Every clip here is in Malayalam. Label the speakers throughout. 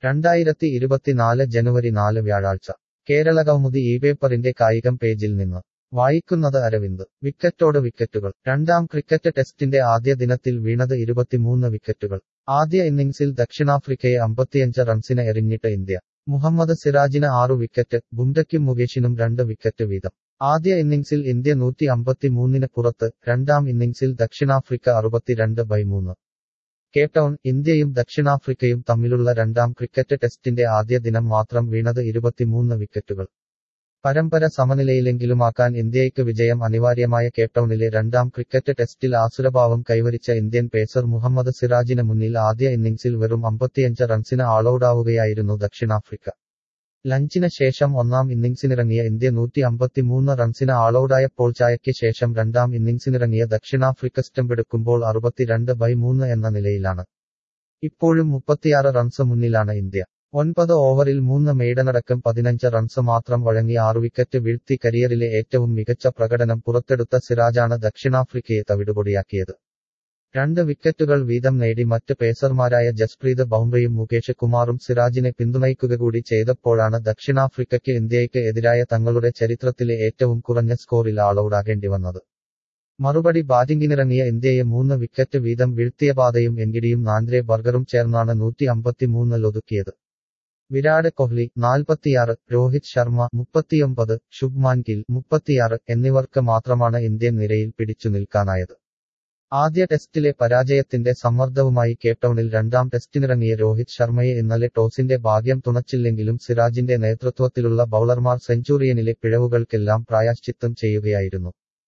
Speaker 1: രണ്ടായിരത്തി ഇരുപത്തിനാല് ജനുവരി നാല് വ്യാഴാഴ്ച കേരള കൗമുദി ഈ പേപ്പറിന്റെ കായികം പേജിൽ നിന്ന് വായിക്കുന്നത് അരവിന്ദ് വിക്കറ്റോട് വിക്കറ്റുകൾ രണ്ടാം ക്രിക്കറ്റ് ടെസ്റ്റിന്റെ ആദ്യ ദിനത്തിൽ വീണത് ഇരുപത്തിമൂന്ന് വിക്കറ്റുകൾ ആദ്യ ഇന്നിംഗ്സിൽ ദക്ഷിണാഫ്രിക്കയെ അമ്പത്തിയഞ്ച് റൺസിന് എറിഞ്ഞിട്ട് ഇന്ത്യ മുഹമ്മദ് സിറാജിന് ആറു വിക്കറ്റ് ബുംഡയ്ക്കും മുകേഷിനും രണ്ട് വിക്കറ്റ് വീതം ആദ്യ ഇന്നിംഗ്സിൽ ഇന്ത്യ നൂറ്റി അമ്പത്തിമൂന്നിന് പുറത്ത് രണ്ടാം ഇന്നിംഗ്സിൽ ദക്ഷിണാഫ്രിക്ക അറുപത്തിരണ്ട് ബൈ മൂന്ന് കേപ്ടൗൺ ഇന്ത്യയും ദക്ഷിണാഫ്രിക്കയും തമ്മിലുള്ള രണ്ടാം ക്രിക്കറ്റ് ടെസ്റ്റിന്റെ ആദ്യ ദിനം മാത്രം വീണത് ഇരുപത്തിമൂന്ന് വിക്കറ്റുകൾ പരമ്പര സമനിലയിലെങ്കിലുമാക്കാൻ ഇന്ത്യയ്ക്ക് വിജയം അനിവാര്യമായ കേപ്ടൗണിലെ രണ്ടാം ക്രിക്കറ്റ് ടെസ്റ്റിൽ ആസുരഭാവം കൈവരിച്ച ഇന്ത്യൻ പേസർ മുഹമ്മദ് സിറാജിന് മുന്നിൽ ആദ്യ ഇന്നിംഗ്സിൽ വെറും അമ്പത്തിയഞ്ച് റൺസിന് ആളൌടാവുകയായിരുന്നു ദക്ഷിണാഫ്രിക്ക ലഞ്ചിന് ശേഷം ഒന്നാം ഇന്നിംഗ്സിനിറങ്ങിയ ഇന്ത്യ നൂറ്റി അമ്പത്തിമൂന്ന് റൺസിന് ആളൌടായപ്പോൾ ചായയ്ക്ക് ശേഷം രണ്ടാം ഇന്നിംഗ്സിനിറങ്ങിയ ദക്ഷിണാഫ്രിക്ക സ്റ്റമ്പെടുക്കുമ്പോൾ അറുപത്തിരണ്ട് ബൈ മൂന്ന് എന്ന നിലയിലാണ് ഇപ്പോഴും മുപ്പത്തിയാറ് റൺസ് മുന്നിലാണ് ഇന്ത്യ ഒൻപത് ഓവറിൽ മൂന്ന് മെയ്ഡനടക്കം പതിനഞ്ച് റൺസ് മാത്രം വഴങ്ങി ആറു വിക്കറ്റ് വീഴ്ത്തി കരിയറിലെ ഏറ്റവും മികച്ച പ്രകടനം പുറത്തെടുത്ത സിറാജാണ് ദക്ഷിണാഫ്രിക്കയെ തവിടുപൊടിയാക്കിയത് രണ്ട് വിക്കറ്റുകൾ വീതം നേടി മറ്റ് പേസർമാരായ ജസ്പ്രീത് ബൗംറയും മുകേഷ് കുമാറും സിറാജിനെ പിന്തുണയ്ക്കുക കൂടി ചെയ്തപ്പോഴാണ് ദക്ഷിണാഫ്രിക്കയ്ക്ക് ഇന്ത്യയ്ക്ക് എതിരായ തങ്ങളുടെ ചരിത്രത്തിലെ ഏറ്റവും കുറഞ്ഞ സ്കോറിൽ ആളൌടാകേണ്ടി വന്നത് മറുപടി ബാറ്റിംഗിനിറങ്ങിയ ഇന്ത്യയെ മൂന്ന് വിക്കറ്റ് വീതം വീഴ്ത്തിയ പാതയും എൻഗിഡിയും നാന്ദ്രെ ബർഗറും ചേർന്നാണ് നൂറ്റി അമ്പത്തിമൂന്നിലൊതുക്കിയത് വിരാട് കോഹ്ലി നാൽപ്പത്തിയാറ് രോഹിത് ശർമ്മ മുപ്പത്തിയൊമ്പത് ശുഭ്മാൻ ഗിൽ മുപ്പത്തിയാറ് എന്നിവർക്ക് മാത്രമാണ് ഇന്ത്യൻ നിരയിൽ പിടിച്ചു നിൽക്കാനായത് ആദ്യ ടെസ്റ്റിലെ പരാജയത്തിന്റെ സമ്മർദ്ദവുമായി കേപ്ടൗണിൽ രണ്ടാം ടെസ്റ്റിനിറങ്ങിയ രോഹിത് ശർമ്മയെ ഇന്നലെ ടോസിന്റെ ഭാഗ്യം തുണച്ചില്ലെങ്കിലും സിറാജിന്റെ നേതൃത്വത്തിലുള്ള ബൌളർമാർ സെഞ്ചുറിയനിലെ പിഴവുകൾക്കെല്ലാം പ്രായശ്ചിത്തം ചെയ്യുകയായിരുന്നു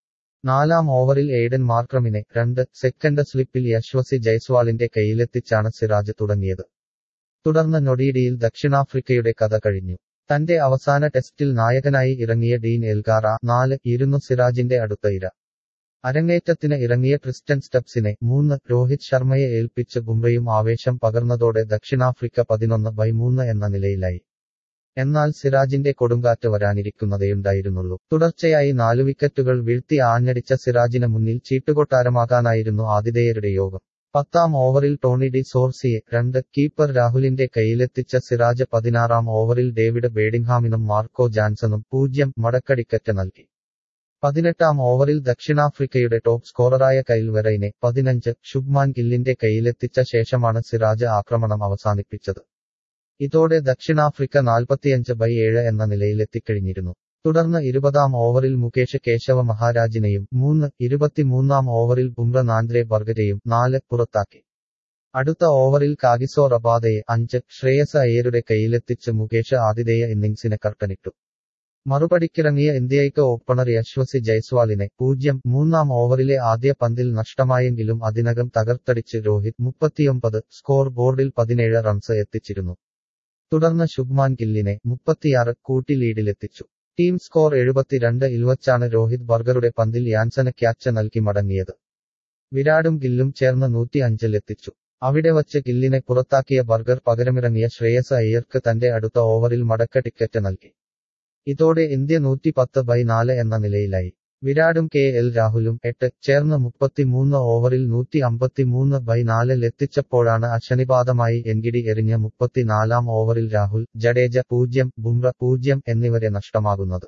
Speaker 1: നാലാം ഓവറിൽ എയ്ഡൻ മാർക്രമിനെ രണ്ട് സെക്കൻഡ് സ്ലിപ്പിൽ യശ്വസി ജയ്സ്വാളിന്റെ കയ്യിലെത്തിച്ചാണ് സിറാജ് തുടങ്ങിയത് തുടർന്ന് നൊഡീഡിയിൽ ദക്ഷിണാഫ്രിക്കയുടെ കഥ കഴിഞ്ഞു തന്റെ അവസാന ടെസ്റ്റിൽ നായകനായി ഇറങ്ങിയ ഡീൻ എൽഗാറ നാല് ഇരുന്നു സിറാജിന്റെ അടുത്ത ഇര അരങ്ങേറ്റത്തിന് ഇറങ്ങിയ ക്രിസ്റ്റൻ സ്റ്റെപ്സിനെ മൂന്ന് രോഹിത് ശർമ്മയെ ഏൽപ്പിച്ച് ബുംറയും ആവേശം പകർന്നതോടെ ദക്ഷിണാഫ്രിക്ക പതിനൊന്ന് ബൈ മൂന്ന് എന്ന നിലയിലായി എന്നാൽ സിറാജിന്റെ കൊടുങ്കാറ്റ് വരാനിരിക്കുന്നതേയുണ്ടായിരുന്നുള്ളൂ തുടർച്ചയായി നാലു വിക്കറ്റുകൾ വീഴ്ത്തി ആഞ്ഞടിച്ച സിറാജിന് മുന്നിൽ ചീട്ടുകൊട്ടാരമാകാനായിരുന്നു ആതിഥേയരുടെ യോഗം പത്താം ഓവറിൽ ടോണി ഡി സോർസിയെ രണ്ട് കീപ്പർ രാഹുലിന്റെ കയ്യിലെത്തിച്ച സിറാജ് പതിനാറാം ഓവറിൽ ഡേവിഡ് ബേഡിംഗ്ഹാമിനും മാർക്കോ ജാൻസണും പൂജ്യം മടക്കടിക്കറ്റ് നൽകി പതിനെട്ടാം ഓവറിൽ ദക്ഷിണാഫ്രിക്കയുടെ ടോപ്പ് സ്കോററായ കൈൽ വെറൈനെ പതിനഞ്ച് ശുഭ്മാൻ ഗില്ലിന്റെ കയ്യിലെത്തിച്ച ശേഷമാണ് സിറാജ് ആക്രമണം അവസാനിപ്പിച്ചത് ഇതോടെ ദക്ഷിണാഫ്രിക്ക നാൽപ്പത്തിയഞ്ച് ബൈ ഏഴ് എന്ന നിലയിലെത്തിക്കഴിഞ്ഞിരുന്നു തുടർന്ന് ഇരുപതാം ഓവറിൽ മുകേഷ് കേശവ മഹാരാജിനെയും മൂന്ന് ഇരുപത്തിമൂന്നാം ഓവറിൽ ബുംറ നാന്ദ്രെ ബർഗരെയും നാല് പുറത്താക്കി അടുത്ത ഓവറിൽ കാഗിസോ റബാദയെ അഞ്ച് ശ്രേയസ് അയ്യരുടെ കയ്യിലെത്തിച്ച് മുകേഷ് ആതിഥേയ ഇന്നിംഗ്സിന് കർട്ടനിട്ടു മറുപടിക്കിറങ്ങിയ ഇന്ത്യയ്ക്ക് ഓപ്പണർ യശ്വസി ജയ്സ്വാളിനെ പൂജ്യം മൂന്നാം ഓവറിലെ ആദ്യ പന്തിൽ നഷ്ടമായെങ്കിലും അതിനകം തകർത്തടിച്ച് രോഹിത് മുപ്പത്തിയൊമ്പത് സ്കോർ ബോർഡിൽ പതിനേഴ് റൺസ് എത്തിച്ചിരുന്നു തുടർന്ന് ശുഭ്മാൻ ഗില്ലിനെ മുപ്പത്തിയാറ് കൂട്ടി ലീഡിലെത്തിച്ചു ടീം സ്കോർ എഴുപത്തിരണ്ട് ഇൽവച്ചാണ് രോഹിത് ബർഗറുടെ പന്തിൽ യാൻസന് ക്യാച്ച് നൽകി മടങ്ങിയത് വിരാടും ഗില്ലും ചേർന്ന് നൂറ്റി അഞ്ചിലെത്തിച്ചു അവിടെ വച്ച് ഗില്ലിനെ പുറത്താക്കിയ ബർഗർ പകരമിറങ്ങിയ ശ്രേയസ് അയ്യർക്ക് തന്റെ അടുത്ത ഓവറിൽ മടക്ക ടിക്കറ്റ് നൽകി ഇതോടെ ഇന്ത്യ നൂറ്റി പത്ത് ബൈ നാല് എന്ന നിലയിലായി വിരാടും കെ എൽ രാഹുലും എട്ട് ചേർന്ന് മുപ്പത്തിമൂന്ന് ഓവറിൽ നൂറ്റി അമ്പത്തിമൂന്ന് ബൈ നാലിലെത്തിച്ചപ്പോഴാണ് അശനിപാതമായി എൻഗിഡി എറിഞ്ഞ മുപ്പത്തിനാലാം ഓവറിൽ രാഹുൽ ജഡേജ പൂജ്യം ബുംറ പൂജ്യം എന്നിവരെ നഷ്ടമാകുന്നത്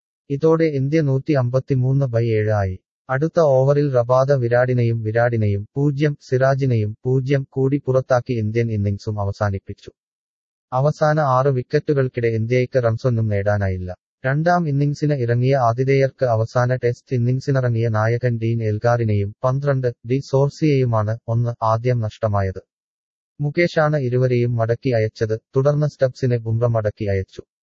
Speaker 1: ഇതോടെ ഇന്ത്യ നൂറ്റി അമ്പത്തിമൂന്ന് ബൈ ഏഴ് ആയി അടുത്ത ഓവറിൽ റബാദ വിരാടിനെയും വിരാടിനെയും പൂജ്യം സിറാജിനെയും പൂജ്യം കൂടി പുറത്താക്കി ഇന്ത്യൻ ഇന്നിംഗ്സും അവസാനിപ്പിച്ചു അവസാന ആറ് വിക്കറ്റുകൾക്കിടെ ഇന്ത്യയ്ക്ക് റൺസൊന്നും നേടാനായില്ല രണ്ടാം ഇന്നിംഗ്സിന് ഇറങ്ങിയ ആതിഥേയർക്ക് അവസാന ടെസ്റ്റ് ഇന്നിംഗ്സിനിറങ്ങിയ നായകൻ ഡീൻ എൽഗാറിനെയും പന്ത്രണ്ട് ഡി സോർസിയെയുമാണ് ഒന്ന് ആദ്യം നഷ്ടമായത് മുകേഷാണ് ഇരുവരെയും മടക്കി അയച്ചത് തുടർന്ന് സ്റ്റബ്സിനെ ബുംറ മടക്കി അയച്ചു